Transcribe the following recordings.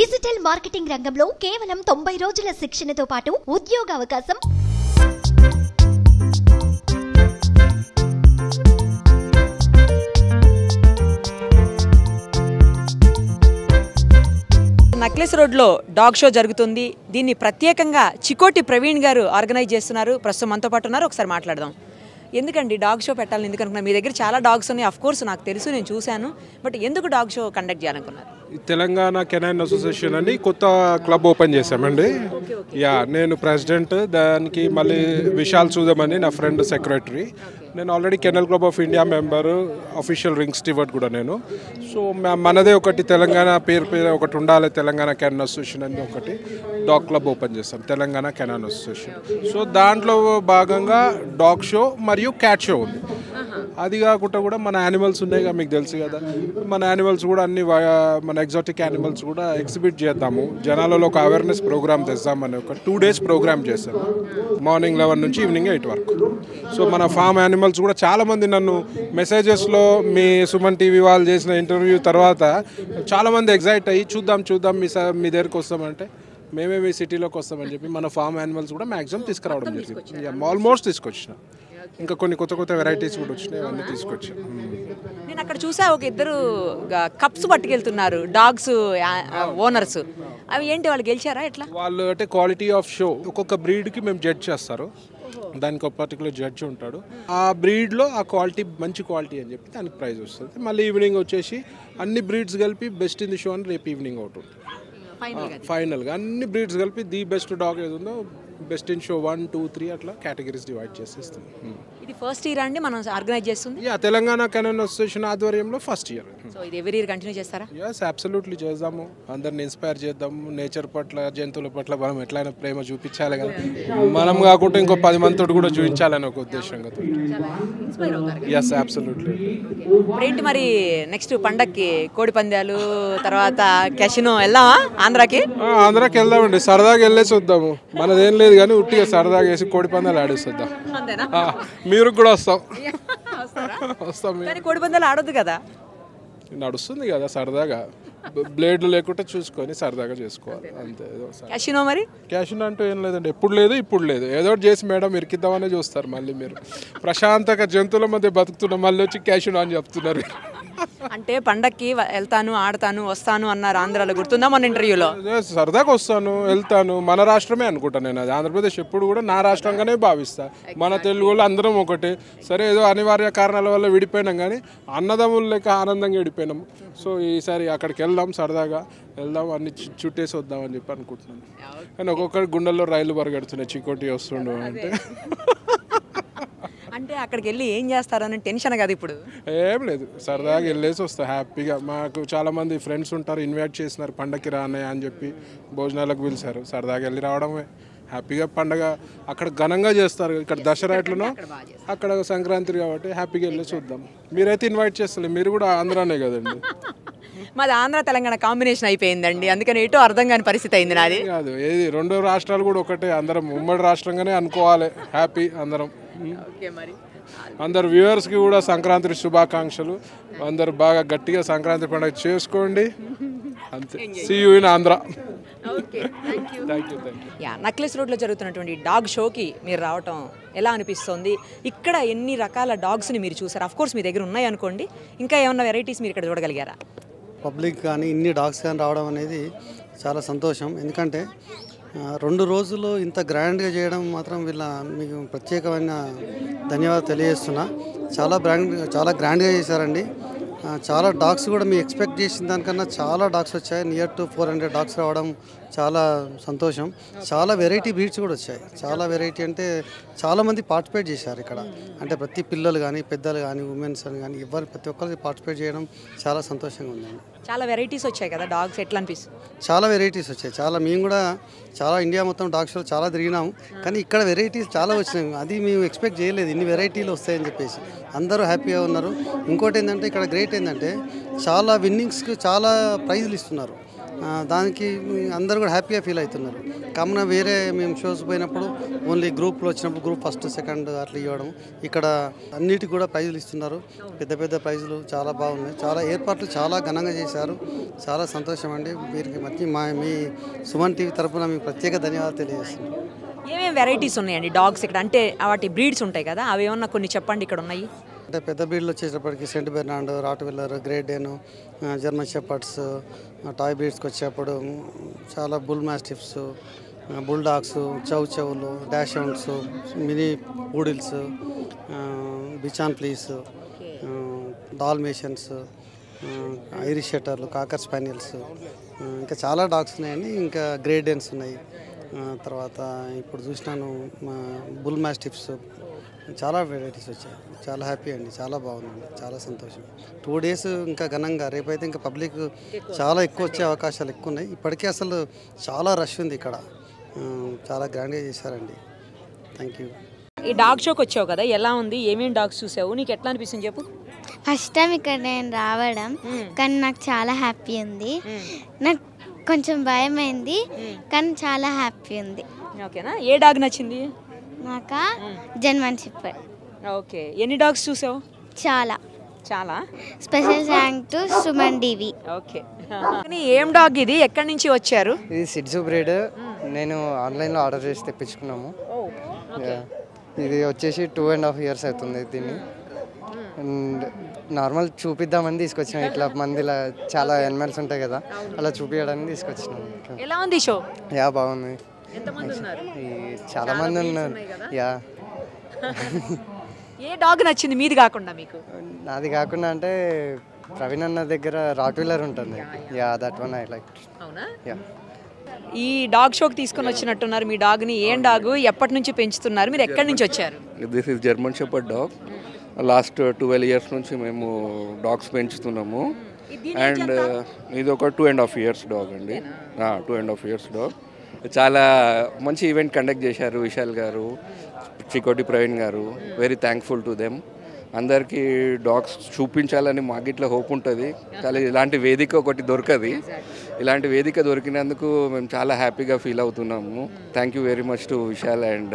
Digital marketing రంగంలో కేవలం తొంభై రోజుల శిక్షణతో పాటు ఉద్యోగ అవకాశం నక్లెస్ రోడ్లో డాగ్ షో జరుగుతుంది దీన్ని ప్రత్యేకంగా చికోటి ప్రవీణ్ గారు ఆర్గనైజ్ చేస్తున్నారు ప్రస్తుతం మనతో పాటు ఉన్నారు ఒకసారి మాట్లాడదాం ఎందుకండి డాగ్ షో పెట్టాలని ఎందుకు అనుకున్నారు మీ దగ్గర చాలా డాగ్స్ ఉన్నాయి అఫ్ కోర్స్ నాకు తెలుసు నేను చూశాను బట్ ఎందుకు డాగ్ షో కండక్ట్ చేయాలనుకున్నారు ఈ తెలంగాణ కెనైన్ అసోసియేషన్ అని కొత్త క్లబ్ ఓపెన్ చేశామండి యా నేను ప్రెసిడెంట్ దానికి మళ్ళీ విశాల్ సూదం అని నా ఫ్రెండ్ సెక్రటరీ నేను already kennel club of India member official ring steward కూడా నేను సో మ- మనదే ఒకటి తెలంగాణ పేరు పేరు ఒకటి ఉండాలి తెలంగాణ కెనన్ అసోసియేషన్ అని ఒకటి డాగ్ క్లబ్ ఓపెన్ చేస్తాం తెలంగాణ కెనాన్ అసోసియేషన్ సో దాంట్లో భాగంగా డాగ్ షో మరియు క్యాట్ షో ఉంది అది కాకుండా కూడా మన యానిమల్స్ ఉన్నాయి కదా మీకు తెలుసు కదా మన యానిమల్స్ కూడా అన్ని వా- మన ఎగ్జాటిక్ యానిమల్స్ కూడా ఎగ్జిబిట్ చేద్దాము జనాలలో ఒక అవేర్నెస్ ప్రోగ్రామ్ తెస్తామని ఒక టూ డేస్ ప్రోగ్రామ్ చేస్తాము మార్నింగ్ లెవెన్ నుంచి ఈవినింగ్ ఎయిట్ వరకు సో మన ఫామ్ యానిమల్స్ కూడా చాలా మంది నన్ను మెసేజెస్లో మీ సుమన్ టీవీ వాళ్ళు చేసిన ఇంటర్వ్యూ తర్వాత చాలా మంది ఎగ్జైట్ అయ్యి చూద్దాం చూద్దాం మీ స- మీ దగ్గరకు వస్తామంటే మేమే మీ సిటీలోకి వస్తామని చెప్పి మన ఫామ్ యానిమల్స్ కూడా మాక్సిమం తీసుకురావడం జరిగింది ఆల్మోస్ట్ తీసుకొచ్చిన ఇంకా కొన్ని కొత్త కొత్త వెరైటీస్ కూడా వచ్చినాయి అవన్నీ తీసుకొచ్చాం నేను అక్కడ చూసా ఒక ఇద్దరు కప్స్ పట్టుకెళ్తున్నారు డాగ్స్ ఓనర్స్ అవి ఏంటి వాళ్ళు గెలిచారా ఎట్లా వాళ్ళు అంటే క్వాలిటీ ఆఫ్ షో ఒక్కొక్క బ్రీడ్కి మేము జడ్జ్ చేస్తారు దానికి ఒక పర్టికులర్ జడ్జ్ ఉంటాడు ఆ బ్రీడ్లో ఆ క్వాలిటీ మంచి క్వాలిటీ అని చెప్పి దానికి ప్రైజ్ వస్తుంది మళ్ళీ ఈవినింగ్ వచ్చేసి అన్ని బ్రీడ్స్ కలిపి బెస్ట్ ఇన్ ది షో అని రేపు ఈవినింగ్ అవుట్ ఉంటుంది ఫైనల్గా అన్ని బ్రీడ్స్ కలిపి ది బెస్ట్ డాగ్ ఏది ఉందో best in show one two three అట్లా కేటగిరీస్ డివైడ్ చేసి ఇస్తాం ఇది ఫస్ట్ ఇయర్ అండి మనం ఆర్గనైజ్ చేస్తుంది యా తెలంగాణ కెనన్ అసోసియేషన్ ఆధ్వర్యంలో ఫస్ట్ ఇయర్ సో ఇది ఎవరి ఇయర్ కంటిన్యూ చేస్తారా ఎస్ అబ్సల్యూట్లీ చేద్దాము అందరిని ఇన్స్పైర్ చేద్దాము నేచర్ పట్ల జంతువుల పట్ల మనం ఎట్లయినా ప్రేమ చూపించాలి కదా మనం కాకుండా ఇంకో పది మందితో కూడా చూపించాలని ఒక ఉద్దేశంగా ఎస్ అబ్సల్యూట్లీ ఇప్పుడు ఏంటి మరి నెక్స్ట్ పండక్కి కోడి పందాలు తర్వాత క్యాషినో వెళ్దామా ఆంధ్రాకి ఆంధ్రాకి వెళ్దామండి సరదాగా వెళ్ళేసి వద్దాము మనదేం లేదు కానీ ఉట్టిగా సరదాగా వేసి కోడి పందాలు ఆడేసి వద్దాం అంతేనా ఆ, మీరు కూడా వస్తాం వస్తాం మీరు. కానీ కోడి పందాలు ఆడొద్దు కదా నడుస్తుంది కదా సరదాగా బ- బ్లేడ్లు లేకుండా చూసుకొని సరదాగా చేసుకోవాలి అంతే ఏదో సరదా. క్యాషినో మరి క్యాష్ అంటూ ఏం లేదండి ఎప్పుడు లేదు ఇప్పుడు లేదు ఏదో ఒకటి చేసి మేడం ఇరికిద్దామనే చూస్తారు మళ్ళీ మీరు ప్రశాంతంగా జంతువుల మధ్య బతుకుతున్న మళ్ళీ వచ్చి క్యాష్ అని చెప్తున్నారు అంటే పండక్కి వ- వెళ్తాను ఆడతాను వస్తాను అన్నారు ఆంధ్రాలో గుర్తుందా మన ఇంటర్వ్యూలో అదే సరదాగా వస్తాను వెళ్తాను మన రాష్ట్రమే అనుకుంటాను నేను అది ఆంధ్రప్రదేశ్ ఎప్పుడు కూడా నా రాష్ట్రంగానే భావిస్తా మన తెలుగు వాళ్ళు అందరం ఒకటే సరే ఏదో అనివార్య కారణాల వల్ల విడిపోయినాం కానీ అన్నదమ్ములు లెక్క ఆనందంగా విడిపోయినాం సో ఈసారి అక్కడికి వెళ్దాం సరదాగా వెళ్దాం అన్ని చు- చుట్టేసి వద్దాం అని చెప్పి అనుకుంటున్నాను కానీ ఒక్కొక్కరి గుండెల్లో రైలు పరిగెడుతున్నాయి చికోటి వస్తుండు అంటే అంటే అక్కడికి వెళ్ళి ఏం చేస్తారని టెన్షన్ కదా ఇప్పుడు ఏం లేదు సరదాగా వెళ్ళేసి వస్తా హ్యాపీగా మాకు చాలా మంది ఫ్రెండ్స్ ఉంటారు ఇన్వైట్ చేసినారు పండగకి రానే అని చెప్పి భోజనాలకు పిలిచారు సరదాగా వెళ్ళి రావడమే హ్యాపీగా పండగ అక్కడ ఘనంగా చేస్తారు ఇక్కడ దసరా ఎట్లనో అక్కడ సంక్రాంతి కాబట్టి హ్యాపీగా వెళ్ళి చూద్దాం మీరైతే ఇన్వైట్ చేస్తలేదు మీరు కూడా ఆంధ్రానే కదండి మాది ఆంధ్ర తెలంగాణ కాంబినేషన్ అయిపోయిందండి అందుకని ఎటో అర్థం కాని పరిస్థితి అయింది నాది కాదు ఏది రెండు రాష్ట్రాలు కూడా ఒకటే అందరం ఉమ్మడి రాష్ట్రంగానే అనుకోవాలి హ్యాపీ అందరం ఓకే మరి అందరు వ్యూవర్స్కి కూడా సంక్రాంతి శుభాకాంక్షలు అందరు బాగా గట్టిగా సంక్రాంతి పండుగ చేసుకోండి అంతే see you in Andhra okay thank you thank you thank you yeah Necklace రోడ్లో జరుగుతున్నటువంటి డాగ్ షోకి మీరు రావటం ఎలా అనిపిస్తుంది ఇక్కడ ఎన్ని రకాల డాగ్స్ని మీరు చూసారు అఫ్ కోర్స్ మీ దగ్గర ఉన్నాయి అనుకోండి ఇంకా ఏమన్నా వెరైటీస్ మీరు ఇక్కడ చూడగలిగారా పబ్లిక్ కానీ ఇన్ని డాగ్స్ కానీ రావడం అనేది చాలా సంతోషం ఎందుకంటే ఆ, రెండు రోజులు ఇంత గ్రాండ్గా చేయడం మాత్రం వీళ్ళ మీకు ప్రత్యేకమైన ధన్యవాదాలు తెలియజేస్తున్నా చాలా బ్రాండ్ చాలా గ్రాండ్గా చేశారండి ఆ, చాలా డాగ్స్ కూడా మీ ఎక్స్పెక్ట్ చేసిన దానికన్నా చాలా డాగ్స్ వచ్చాయి near to four hundred dogs రావడం చాలా సంతోషం చాలా వెరైటీ బ్రీడ్స్ కూడా వచ్చాయి చాలా వెరైటీ అంటే చాలామంది పార్టిసిపేట్ చేశారు ఇక్కడ అంటే ప్రతి పిల్లలు కానీ పెద్దలు కానీ ఉమెన్స్ అని కానీ ఎవరు ప్రతి ఒక్కరికి పార్టిసిపేట్ చేయడం చాలా సంతోషంగా ఉందండి చాలా వెరైటీస్ వచ్చాయి కదా డాగ్స్ ఎట్లా అనిపిస్తుంది చాలా వెరైటీస్ వచ్చాయి చాలా మేము కూడా చాలా ఇండియా మొత్తం డాగ్ షోలు చాలా తిరిగినాం కానీ ఇక్కడ వెరైటీస్ చాలా వచ్చినాయి అది మేము ఎక్స్పెక్ట్ చేయలేదు ఇన్ని వెరైటీలు వస్తాయని చెప్పేసి అందరూ హ్యాపీగా ఉన్నారు ఇంకోటి ఏంటంటే ఇక్కడ గ్రేట్ ఏంటంటే చాలా విన్నింగ్స్కి చాలా ప్రైజ్లు ఇస్తున్నారు ఆ, దానికి అందరూ కూడా హ్యాపీగా ఫీల్ అవుతున్నారు కామన్ వేరే మేము షోస్ పోయినప్పుడు ఓన్లీ గ్రూప్లో వచ్చినప్పుడు గ్రూప్ ఫస్ట్ సెకండ్ అట్లా ఇవ్వడం ఇక్కడ అన్నిటికి కూడా ప్రైజులు ఇస్తున్నారు పెద్ద పెద్ద ప్రైజులు చాలా బాగున్నాయి చాలా ఏర్పాట్లు చాలా ఘనంగా చేశారు చాలా సంతోషం అండి వీరికి మంచి మా మీ సుమన్ టీవీ తరపున మీకు ప్రత్యేక ధన్యవాదాలు తెలియజేస్తున్నాను ఏమేమి వెరైటీస్ ఉన్నాయండి డాగ్స్ ఇక్కడ అంటే వాటి బ్రీడ్స్ ఉంటాయి కదా అవి ఏమన్నా కొన్ని చెప్పండి ఇక్కడ ఉన్నాయి అంటే పెద్ద బీడ్లు వచ్చేటప్పటికి Saint Bernard rottweiler great Dane German shepherds toy బీడ్స్కి వచ్చేటప్పుడు చాలా bull mastiffs bull dogs chow చౌలు dachshunds mini poodles bichon frise Dalmatians Irish షెటర్లు కాకర్ స్పానియల్స్ ఇంకా చాలా డాగ్స్ ఉన్నాయండి ఇంకా గ్రేట్ డెన్స్ ఉన్నాయి ఆ, తర్వాత ఇప్పుడు చూసినాను మా బుల్ మాస్టిఫ్స్ చాలా వెరైటీస్ వచ్చాయి చాలా హ్యాపీ అండి చాలా బాగుందండి చాలా సంతోషం టూ డేస్ ఇంకా ఘనంగా రేపైతే ఇంకా పబ్లిక్ చాలా ఎక్కువ వచ్చే అవకాశాలు ఎక్కువ ఉన్నాయి ఇప్పటికే అసలు చాలా రష్ ఉంది ఇక్కడ ఆ, చాలా గ్రాండ్గా చేశారండి థ్యాంక్ యూ ఈ డాగ్ షోకి వచ్చావు కదా ఎలా ఉంది ఏమేమి డాగ్స్ చూసావు నీకు ఎట్లా అనిపిస్తుంది చెప్పు ఫస్ట్ టైం ఇక్కడ నేను రావడం కానీ నాకు చాలా హ్యాపీ ఉంది నాకు కొంచెం భయం అయింది కానీ చాలా హ్యాపీ ఉంది ఓకేనా ఏ డాగ్ నచ్చింది నాకు జన్మన్ చెప్పాడు ఓకే ఎన్ని డాగ్స్ చూసావు చాలా చాలా special thank to Suman TV okay కానీ ఏం డాగ్ ఇది ఎక్కడి నుంచి వచ్చారు ఇది సిడ్జు బ్రీడ్ నేను ఆన్లైన్లో ఆర్డర్ చేసి తెప్పించుకున్నాము Yeah. ఇది వచ్చేసి టూ అండ్ హాఫ్ ఇయర్స్ అవుతుంది దీన్ని అండ్ నార్మల్ చూపిద్దామని తీసుకొచ్చినాం ఇట్లా మందిలా చాలా ఎనిమల్స్ ఉంటాయి కదా అలా చూపించడానికి తీసుకొచ్చినాం ఎలా ఉంది షో యా బాగుంది ఎంతమంది ఉన్నారు ఈ చాలా మంది ఉన్నారు యా ఏ డాగ్ నచ్చింది మీది కాకుండా మీకు నాది కాకుండా అంటే ప్రవీణ్ అన్న దగ్గర రాట్ వీలర్ ఉంటుంది yeah that one I like అవునా యా ఈ డాగ్ షోకి తీసుకొని వచ్చినట్టున్నారు మీ డాగ్ని ఏం డాగ్ ఎప్పటి నుంచి పెంచుతున్నారు మీరు ఎక్కడి నుంచి వచ్చారు this is German shepherd dog last twelve years నుంచి మేము డాగ్స్ పెంచుతున్నాము అండ్ ఇది ఒక two and half years dog అండి two and half years dog చాలా మంచి ఈవెంట్ కండక్ట్ చేశారు విశాల్ గారు చికోటి ప్రవీణ్ గారు వెరీ థ్యాంక్ఫుల్ టు దెమ్ అందరికీ డాగ్స్ చూపించాలని మాకు ఇట్లా హోప్ ఉంటుంది కానీ ఇలాంటి వేదిక ఒకటి దొరకది ఇలాంటి వేదిక దొరికినందుకు మేము చాలా హ్యాపీగా ఫీల్ అవుతున్నాము thank you very much to Vishal and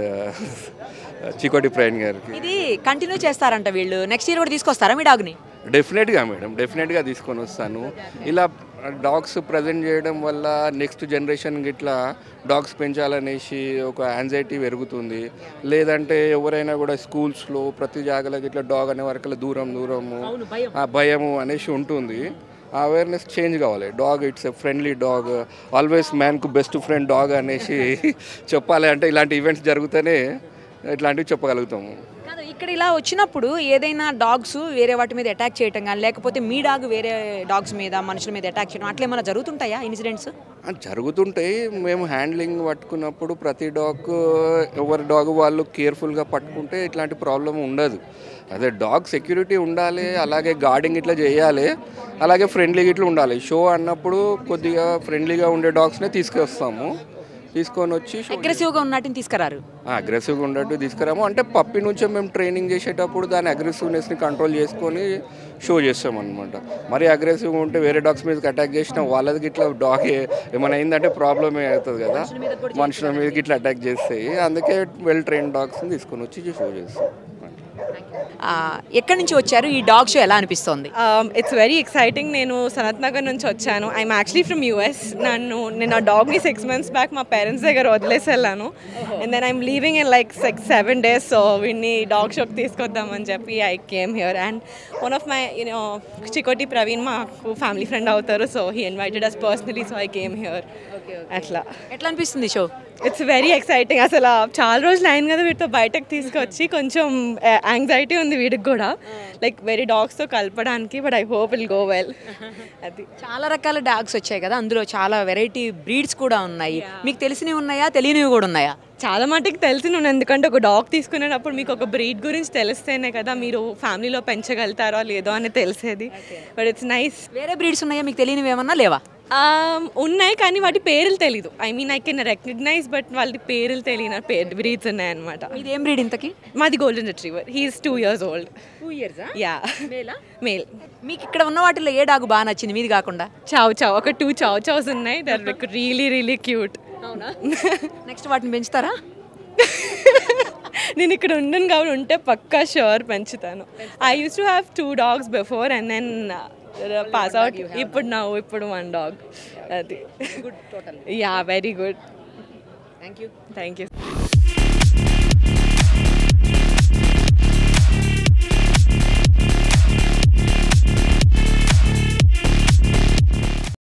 Chikoti Praveen గారికి ఇది కంటిన్యూ చేస్తారంట వీళ్ళు నెక్స్ట్ ఇయర్ కూడా తీసుకొస్తారా మీ డాగ్ని డెఫినెట్గా మేడం డెఫినెట్గా తీసుకొని వస్తాను ఇలా డాగ్స్ ప్రజెంట్ చేయడం వల్ల నెక్స్ట్ జనరేషన్ ఇట్లా డాగ్స్ పెంచాలనేసి ఒక యాంగ్జైటీ పెరుగుతుంది లేదంటే ఎవరైనా కూడా స్కూల్స్లో ప్రతి జాగాలకి ఇట్లా డాగ్ అనే వరకు దూరం దూరము ఆ భయము అనేసి ఉంటుంది ఆ అవేర్నెస్ చేంజ్ కావాలి dog it's a friendly dog always మ్యాన్కు బెస్ట్ ఫ్రెండ్ డాగ్ అనేసి చెప్పాలి అంటే ఇలాంటి ఈవెంట్స్ జరిగితేనే ఇట్లాంటివి చెప్పగలుగుతాము కాదు ఇక్కడ ఇలా వచ్చినప్పుడు ఏదైనా డాగ్స్ వేరే వాటి మీద అటాక్ చేయటం కానీ లేకపోతే మీ డాగ్ వేరే డాగ్స్ మీద మనుషుల మీద అటాక్ చేయడం అట్లా ఏమైనా జరుగుతుంటాయా ఇన్సిడెంట్స్ ఆ, జరుగుతుంటాయి మేము హ్యాండ్లింగ్ పట్టుకున్నప్పుడు ప్రతి డాగ్ ఎవరి డాగ్ వాళ్ళు కేర్ఫుల్గా పట్టుకుంటే ఇట్లాంటి ప్రాబ్లం ఉండదు అదే డాగ్ సెక్యూరిటీ ఉండాలి అలాగే గార్డింగ్ ఇట్లా చేయాలి అలాగే ఫ్రెండ్లీగా ఇట్లా ఉండాలి షో అన్నప్పుడు కొద్దిగా ఫ్రెండ్లీగా ఉండే డాగ్స్నే తీసుకొస్తాము తీసుకొని వచ్చి show అగ్రెసివ్గా ఉన్నట్టుని తీసుకురారు అగ్రెసివ్గా ఉండట్టు తీసుకురాము అంటే పప్పి నుంచే మేము ట్రైనింగ్ చేసేటప్పుడు దాని అగ్రెసివ్నెస్ని కంట్రోల్ చేసుకొని షో చేస్తాం అనమాట మరి అగ్రెసివ్గా ఉంటే వేరే డాగ్స్ మీదకి అటాక్ చేసినా వాళ్ళకి ఇట్లా డాగ్ ఏమైనా అయిందంటే ప్రాబ్లమే అవుతుంది కదా మనుషుల మీదకి ఇట్లా అటాక్ చేస్తాయి అందుకే వెల్ ట్రైన్ డాగ్స్ని తీసుకొని వచ్చి షో చేస్తాం ఆ, ఎక్కడి నుంచి వచ్చారు ఈ డాగ్ షో ఎలా అనిపిస్తోంది ఇట్స్ వెరీ ఎక్సైటింగ్ నేను సనత్ నగర్ నుంచి వచ్చాను ఐఎమ్ యాక్చువల్లీ ఫ్రమ్ యూఎస్ నన్ను నేను ఆ డాగ్ని సిక్స్ మంత్స్ బ్యాక్ మా పేరెంట్స్ దగ్గర వదిలేసి వెళ్ళాను and then I'm leaving in like six seven days so వీడిని డాగ్ షోకి తీసుకొద్దామని చెప్పి I came here and one of my you know Chikoti Praveen మాకు ఫ్యామిలీ ఫ్రెండ్ అవుతారు so he invited us personally so I came here అట్లా ఎట్లా అనిపిస్తుంది షో ఇట్స్ వెరీ ఎక్సైటింగ్ అసలు చాలా రోజులు అయింది కదా వీటితో బయటకు తీసుకొచ్చి కొంచెం యాంగ్జైటీ ఉంది వీడికి కూడా లైక్ వెరీ డాగ్స్తో కలపడానికి but I hope will go well అది చాలా రకాల డాగ్స్ వచ్చాయి కదా అందులో చాలా వెరైటీ బ్రీడ్స్ కూడా ఉన్నాయి మీకు తెలిసినవి ఉన్నాయా తెలియనివి కూడా ఉన్నాయా చాలా మటుకు తెలిసి నువ్వు ఎందుకంటే ఒక డాగ్ తీసుకునేటప్పుడు మీకు ఒక బ్రీడ్ గురించి తెలిస్తేనే కదా మీరు ఫ్యామిలీలో పెంచగలుగుతారో లేదో అని తెలిసేది బట్ ఇట్స్ నైస్ వేరే బ్రీడ్స్ ఉన్నాయా మీకు తెలియనివి ఏమన్నా లేవా ఉన్నాయి కానీ వాటి పేర్లు తెలీదు I mean I can recognise but వాళ్ళ పేర్లు తెలియని పేరు బ్రీడ్స్ ఉన్నాయన్నమాట ఇది ఏం బ్రీడ్ ఇంతకి మాది golden retriever he is two years old two years yeah male మీకు ఇక్కడ ఉన్న వాటిలో ఏ డాగ్ బాగా నచ్చింది మీది కాకుండా చావ్ చావ్ ఒక టూ చావ్ చావ్స్ ఉన్నాయి they're like really really cute అవునా నెక్స్ట్ వాటిని పెంచుతారా నేను ఇక్కడ ఉండను కాబట్టి ఉంటే పక్కా షూర్ పెంచుతాను I use to have two dogs before and then pass out ఇప్పుడు నా ఇప్పుడు వన్ డాగ్ అది yeah very good thank you thank you